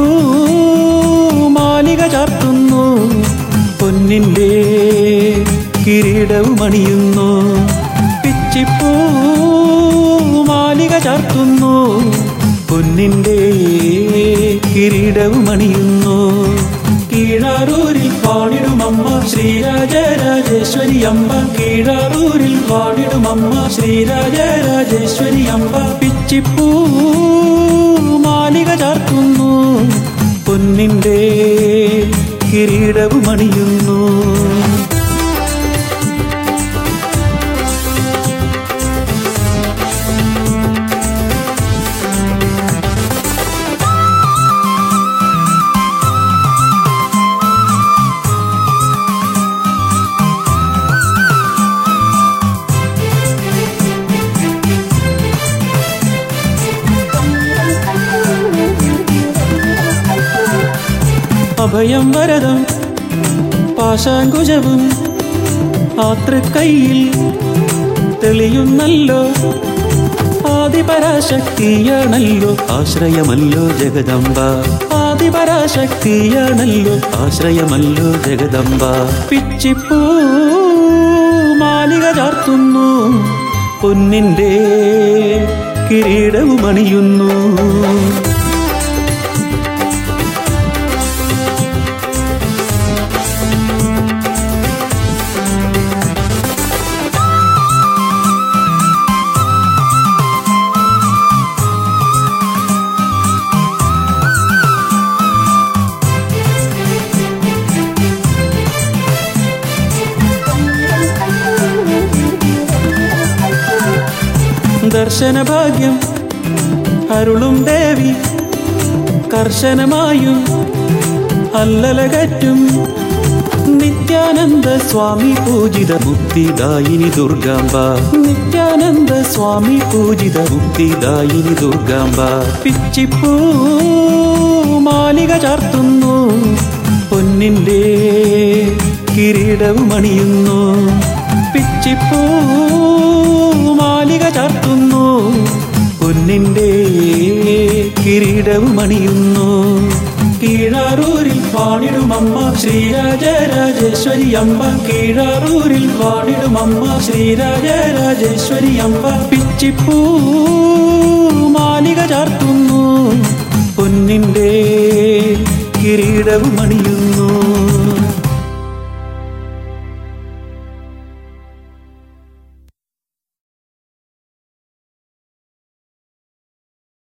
മാലിക ചാർത്തുന്നു പൊന്നിൻ്റെ കിരീടവും അണിയുന്നു പിച്ചിപ്പൂ മാലിക ചാർത്തുന്നു പൊന്നിൻ്റെ കിരീടവും അണിയുന്നു കീഴാറൂരിൽ പാടിടുമമ്മ ശ്രീരാജരാജേശ്വരി അമ്മ കീഴാറൂരിൽ പാടിടുമമ്മ ശ്രീരാജരാജേശ്വരി അമ്മ പിച്ചിപ്പൂ മാലിക ചാർത്തുന്നു പൊന്നിൻ്റെ കിരീടവും അണിയുന്നു അഭയം വരദം പാശാങ്കുജവും ആതൃക്കൈയിൽ തെളിയുന്നല്ലോ ആദിപരാശക്തിയാണല്ലോ ആശ്രയമല്ലോ ജഗദംബ ആദിപരാശക്തിയാണല്ലോ ആശ്രയമല്ലോ ജഗദംബ പിച്ചിപ്പൂ മാലിക ചാർത്തുന്നു പൊന്നിൻ്റെ കിരീടവും അണിയുന്നു ദർശനഭാഗ്യം അരുളും ദേവി കർശനമായും അല്ലലകറ്റും നിത്യാനന്ദ സ്വാമി പൂജിത മുക്തിദായിനി ദുർഗാംബ നിത്യാനന്ദ സ്വാമി പൂജിത മുക്തിദായിനി ദുർഗാംബ പിച്ചിപ്പൂ മാലിക ചാർത്തുന്നു പൊന്നിൻ്റെ കിരീടവും അണിയുന്നു പിച്ചിപ്പൂ മാലിക ചാർത്തുന്നു പൊന്നിൻ്റെ കിരീടവും അണിയുന്നു കീഴാറൂരിൽ പാടിടുമമ്മ ശ്രീരാജരാജേശ്വരി അമ്മ കീഴാറൂരിൽ പാടിടുമമ്മ ശ്രീരാജരാജേശ്വരി അമ്മ പിച്ചിപ്പൂ മാലിക ചാർത്തുന്നു പൊന്നിൻ്റെ കിരീടവും അണിയുന്നു